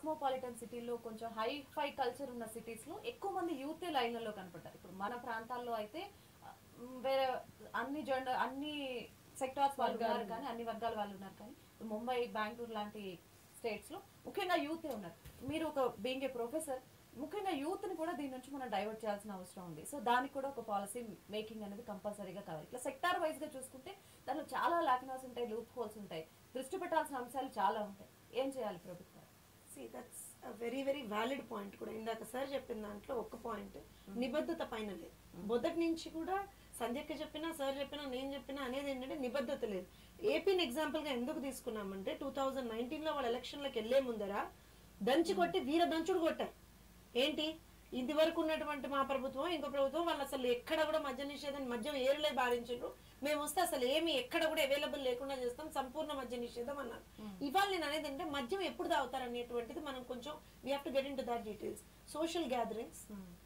Cosmopolitan సిటీలో కొంచెం hi fi culture ఉన్న సిటీస్ లో ఎక్కువ మంది యూతే లైన్లలో కనపడతారు ఇప్పుడు మన ప్రాంతాల్లో అయితే ఆ, మ్, వేరే అన్ని జెండర్ అన్ని సెక్టార్స్ వాళ్ళు ఉన్నారు కానీ అన్ని వర్గాల వాళ్ళు ఉన్నారు కానీ ఇప్పుడు ముంబై బెంగళూరు లాంటి స్టేట్స్ లో ముఖ్యంగా యూతే ఉన్నారు మీరు ఒక బీయింగ్ ఏ ప్రొఫెసర్ ముఖ్యంగా యూత్ ని కూడా దీని నుంచి మనం డైవర్ట్ చేయాల్సిన అవసరం ఉంది సో దానికి కూడా ఒక పాలసీ మేకింగ్ అనేది కంపల్సరీగా కావాలి ఇట్లా సెక్టార్ వైజ్ గా చూసుకుంటే దానిలో చాలా లాకినాస్ ఉంటాయి లూప్ హోల్స్ ఉంటాయి దృష్టి పెట్టాల్సిన అంశాలు చాలా ఉంటాయి ఏం చేయాలి ప్రభుత్వం see that's very very valid point కూడా ఇందాక సార్ చెప్పిన దాంట్లో ఒక పాయింట్ నిబద్ధత పైన లేదు మొదటి నుంచి కూడా సంధ్యక్క చెప్పినా సార్ చెప్పినా నేను చెప్పినా అనేది ఏంటంటే నిబద్ధత లేదు ఏపీని ఎగ్జాంపుల్ గా ఎందుకు తీసుకున్నామంటే టూ థౌజండ్ నైన్టీన్ లో వాళ్ళ ఎలక్షన్లకు వెళ్లే ముందర దంచి కొట్టి వీర దంచుడు కొట్టారు ఏంటి ఇది వరకు ఉన్నటువంటి మా ప్రభుత్వం ఇంకో ప్రభుత్వం వాళ్ళు అసలు ఎక్కడ కూడా మద్య నిషేధం మద్యం ఏరులే బారించారు మేము వస్తే అసలు ఏమి ఎక్కడ కూడా అవైలబుల్ లేకుండా చేస్తాం సంపూర్ణ మద్య నిషేధం అన్నారు ఇవాళ నేను అనేది అంటే మద్యం ఎప్పుడు తాగుతారు అనేటువంటిది మనం కొంచెం we have to get into that details social gatherings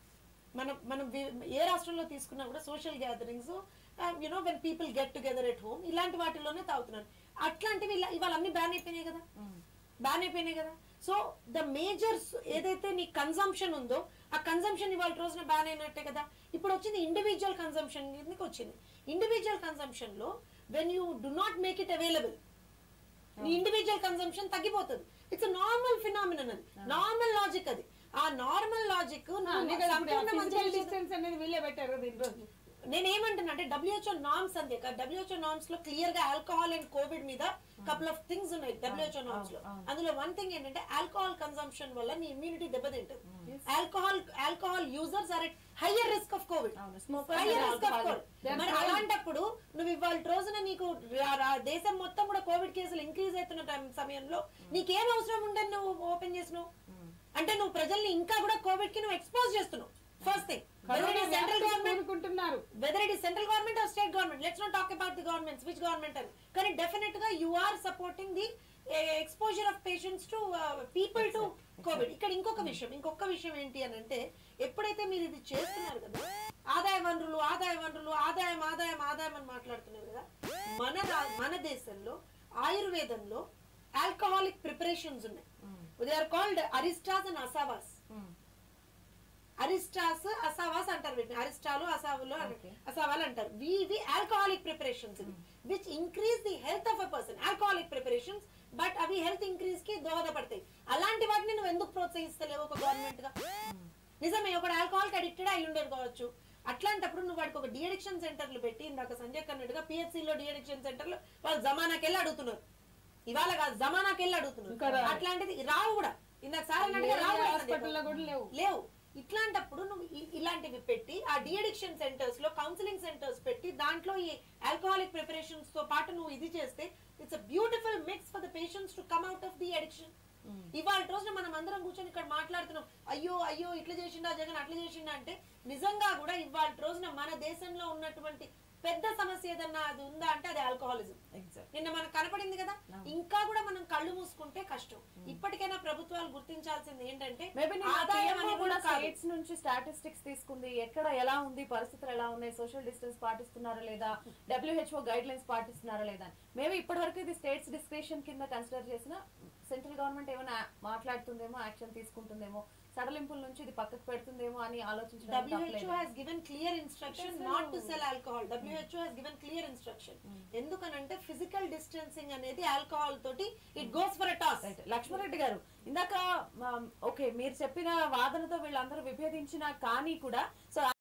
మనం మనం వి- ఏ రాష్ట్రంలో తీసుకున్నా కూడా social gatherings you know when people get together at home ఇలాంటి వాటిలోనే తాగుతున్నారు అట్లాంటివి ఇలా- ఇవాళ అన్ని బ్యాన్ అయిపోయినాయి కదా బ్యాన్ అయిపోయినాయి కదా సో ద మేజర్స్ ఏదైతే నీ కన్సంప్షన్ ఉందో ఆ కన్సంప్షన్ ఇవాళ రోజున బ్యాన్ అయినట్టే కదా ఇప్పుడు వచ్చింది ఇండివిజువల్ కన్సంప్షన్ కిందకి వచ్చింది ఇండివిజువల్ కన్సంప్షన్ లో when you do not make it available నీ ఇండివిజువల్ కన్సంప్షన్ తగ్గిపోతుంది ఇట్స్ నార్మల్ ఫినామినన్ అది నార్మల్ లాజిక్ అది ఆ నార్మల్ లాజిక్ ఫిజికల్ డిస్టెన్స్ అనేది వీళ్ళే పెట్టారు కదా ఇన్ని రోజులు నేను ఏమంటున్నా అంటే డబ్ల్యూహెచ్ఓ నామ్స్ అంతే డబ్ల్యూహెచ్ఓ నామ్స్ లో క్లియర్ గా ఆల్కహాల్ అండ్ కోవిడ్ మీద కపుల్ ఆఫ్ థింగ్స్ ఉన్నాయి డబ్ల్యూహెచ్ఓ నామ్స్ లో అందులో వన్ థింగ్ ఏంటంటే ఆల్కహాల్ కన్సంప్షన్ వల్ల నీ ఇమ్యూనిటీ దెబ్బతింటుంది alcohol alcohol users are at higher risk of Covid అవును, smokers higher and risk of alcohol. Covid మరి అలాంటప్పుడు నువ్వు ఇవాళ రోజున నీకు రా- రా- దేశం మొత్తం కూడా కోవిడ్ కేసులు ఇంక్రీజ్ అవుతున్న టైం సమయంలో నీకేం అవసరం ఉందని నువ్వు ఓపెన్ చేసినావు అంటే నువ్వు ప్రజల్ని ఇంకా కూడా కోవిడ్ కి నువ్వు ఎక్స్పోజ్ చేస్తున్నావు ఫస్ట్ థింగ్ సెంట్రల్ గవర్నమెంట్ అనుకుంటున్నారు whether it is central government or state government let's not talk about the governments which government అని కానీ డెఫినెట్ గా you are supporting the exposure of patients to people to Covid ఇక్కడ ఇంకొక విషయం ఇంకొక విషయం ఏంటి అని అంటే ఎప్పుడైతే మీరు ఇది చేస్తున్నారు కదా ఆదాయ వనరులు ఆదాయ వనరులు ఆదాయం ఆదాయం ఆదాయం అని మాట్లాడుతున్నారు కదా మన రా- మన దేశంలో ఆయుర్వేదంలో ఆల్కహాలిక్ ప్రిపరేషన్స్ ఉన్నాయి they are called arishtas and asavas arishtas asavas అంటారు వీటిని అరిస్టాలు అసావులు Okay. అసావాలు అంటారు వి ఇవి alcoholic preparations which increase the health of a person alcoholic preparations but అవి హెల్త్ ఇంక్రీజ్ కి దోహదపడతాయి అలాంటి వాటిని నువ్వు ఎందుకు ప్రోత్సహిస్తలేవు ఒక గవర్నమెంట్ గా నిజమే ఒక ఆల్కహాల్ కి అడిక్టెడ్ అయి ఉండరు కావచ్చు అట్లాంటప్పుడు నువ్వు వాడికి ఒక డిఅడిక్షన్ సెంటర్లు పెట్టి ఇందాక సంజయ్ కన్నట్టుగా పిహెచ్సి లో డిఅడిక్షన్ సెంటర్లు వాళ్ళు జమానాకి వెళ్ళి అడుగుతున్నారు ఇవాళ కాదు జమానాకి వెళ్ళి ఇంకా అడుగుతున్నారు రావు. అట్లాంటిది రావు కూడా ఇందాక సార్ అన్నట్టుగా రావు కూడా సంజయ్ హాస్పిటల్లో కూడా లేవు లేవు ఇట్లాంటప్పుడు నువ్వు ఇ- ఇలాంటివి పెట్టి ఆ డిఅడిక్షన్ సెంటర్స్ లో కౌన్సిలింగ్ సెంటర్స్ పెట్టి దాంట్లో ఈ ఆల్కహాలిక్ ప్రిపరేషన్స్ తో పాటు నువ్వు ఇది చేస్తే it's a beautiful mix for the patients to come out of the addiction ఇవాళ రోజున మనం అందరం కూర్చొని ఇక్కడ మాట్లాడుతున్నాం అయ్యో అయ్యో ఇట్లా చేసిండా జగన్ అట్లా చేసిండా అంటే నిజంగా కూడా ఇవాళ రోజున మన దేశంలో ఉన్నటువంటి పెద్ద సమస్య ఏదన్నా అది ఉందా అంటే అది ఆల్కహాలిజం ఎగ్జాక్ట్ నిన్న మనకు కనపడింది కదా ఇంకా కూడా మనం కళ్ళు మూసుకుంటే కష్టం ఇప్పటికైనా ప్రభుత్వాలు గుర్తించాల్సింది ఏంటంటే మేబీ ఆదాయం అనేది కూడా కూడా కాదు. స్టేట్స్ నుంచి స్టాటిస్టిక్స్ తీసుకుంది ఎక్కడ ఎలా ఉంది పరిస్థితులు ఎలా ఉన్నాయి సోషల్ డిస్టెన్స్ పాటిస్తున్నారా లేదా డబ్ల్యూహెచ్ఓ గైడ్ లైన్స్ పాటిస్తున్నారా లేదా మేబీ ఇప్పటి వరకు ఇది స్టేట్స్ డిస్క్రిప్షన్ కింద కన్సిడర్ చేసిన సెంట్రల్ గవర్నమెంట్ ఏమైనా మాట్లాడుతుందేమో యాక్షన్ తీసుకుంటుందేమో సడలింపుల నుంచి ఇది పక్కకు పెడుతుందేమో అని ఆలోచించడం WHO తప్పలేదు. has given clear instruction not to sell alcohol. WHO has given clear instruction. ఎందుకనంటే ఫిజికల్ డిస్టెన్సింగ్ అనేది ఆల్కహాల్ తోటి it goes for a toss right Lakshmareddy గారు ఇందాక ఓకే మీరు చెప్పిన వాదనతో వీళ్ళందరూ విభేదించినా కానీ కూడా సో